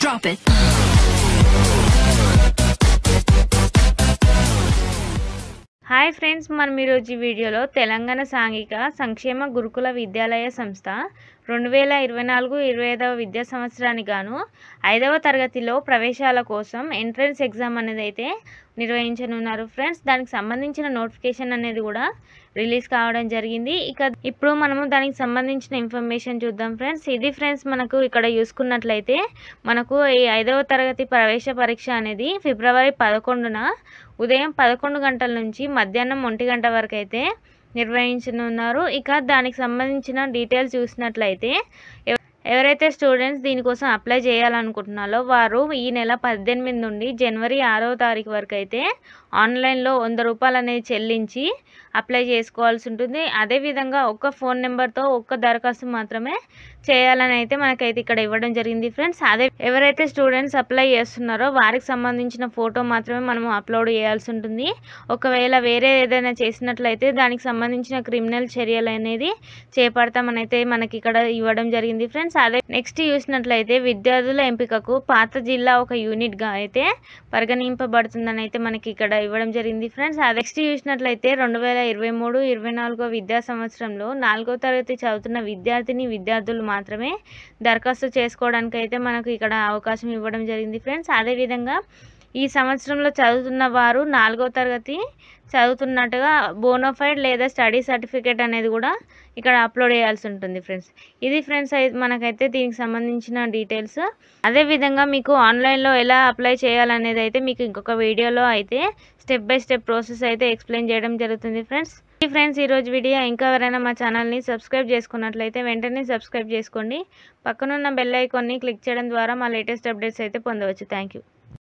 Drop it. Hi friends మనం ఈరోజు ఈ వీడియోలో తెలంగాణ సాంఘిక సంక్షేమ గురుకుల విద్యాలయ సంస్థ రెండు వేల ఇరవై నాలుగు ఇరవై ఐదవ విద్యా సంవత్సరానికి గాను ఐదవ తరగతిలో ప్రవేశాల కోసం ఎంట్రన్స్ ఎగ్జామ్ అనేది అయితే నిర్వహించనున్నారు ఫ్రెండ్స్ దానికి సంబంధించిన నోటిఫికేషన్ అనేది కూడా రిలీజ్ కావడం జరిగింది ఇక ఇప్పుడు మనము దానికి సంబంధించిన ఇన్ఫర్మేషన్ చూద్దాం ఫ్రెండ్స్ ఇది ఫ్రెండ్స్ మనకు ఇక్కడ చూసుకున్నట్లయితే మనకు ఈ ఐదవ తరగతి ప్రవేశ పరీక్ష అనేది ఫిబ్రవరి పదకొండున ఉదయం పదకొండు గంటల నుంచి మధ్యాహ్నం ఒంటి గంట వరకు అయితే నిర్వహించనున్నారు ఇక దానికి సంబంధించిన డీటెయిల్స్ చూసినట్లయితే ఎవ- ఎవరైతే స్టూడెంట్స్ దీనికోసం అప్లై చేయాలనుకుంటున్నారో వారు ఈ నెల పద్దెనిమిది నుండి జనవరి ఆరవ తారీఖు వరకు అయితే ఆన్లైన్లో వంద రూపాయలు అనేది చెల్లించి అప్లై చేసుకోవాల్సి ఉంటుంది అదేవిధంగా ఒక్క ఫోన్ నెంబర్తో ఒక్క దరఖాస్తు మాత్రమే చేయాలని అయితే మనకైతే ఇక్కడ ఇవ్వడం జరిగింది ఫ్రెండ్స్ అదే ఎవరైతే స్టూడెంట్స్ అప్లై చేస్తున్నారో వారికి సంబంధించిన ఫోటో మాత్రమే మనము అప్లోడ్ చేయాల్సి ఉంటుంది ఒకవేళ వేరే ఏదైనా చేసినట్లయితే దానికి సంబంధించిన క్రిమినల్ చర్యలు అనేది చేపడతామని అయితే మనకి ఇక్కడ ఇవ్వడం జరిగింది ఫ్రెండ్స్ అదే నెక్స్ట్ చూసినట్లయితే విద్యార్థుల ఎంపికకు పాత జిల్లా ఒక యూనిట్గా అయితే పరిగణింపబడుతుందని అయితే మనకి ఇక్కడ ఇవ్వడం జరిగింది ఫ్రెండ్స్ అదే నెక్స్ట్ చూసినట్లయితే రెండు వేల ఇరవై మూడు ఇరవై నాలుగో విద్యా సంవత్సరంలో నాలుగో తరగతి చదువుతున్న విద్యార్థిని విద్యార్థులు మాత్రమే దరఖాస్తు చేసుకోవడానికి అయితే మనకు ఇక్కడ అవకాశం ఇవ్వడం జరిగింది ఫ్రెండ్స్ అదేవిధంగా ఈ సంవత్సరంలో చదువుతున్న వారు నాలుగో తరగతి చదువుతున్నట్టుగా బోనోఫైడ్ లేదా స్టడీ సర్టిఫికేట్ అనేది కూడా ఇక్కడ అప్లోడ్ చేయాల్సి ఉంటుంది ఫ్రెండ్స్ ఇది ఫ్రెండ్స్ అయితే మనకైతే దీనికి సంబంధించిన డీటెయిల్స్ అదేవిధంగా మీకు ఆన్లైన్లో ఎలా అప్లై చేయాలనేది అయితే మీకు ఇంకొక వీడియోలో అయితే స్టెప్ బై స్టెప్ ప్రాసెస్ అయితే ఎక్స్ప్లెయిన్ చేయడం జరుగుతుంది ఫ్రెండ్స్ ఈ ఫ్రెండ్స్ ఈరోజు వీడియో ఇంకా ఎవరైనా మా ఛానల్ని సబ్స్క్రైబ్ చేసుకున్నట్లయితే వెంటనే సబ్స్క్రైబ్ చేసుకోండి పక్కనున్న బెల్ ఐకాన్ని క్లిక్ చేయడం ద్వారా మా లేటెస్ట్ అప్డేట్స్ అయితే పొందవచ్చు థ్యాంక్ యూ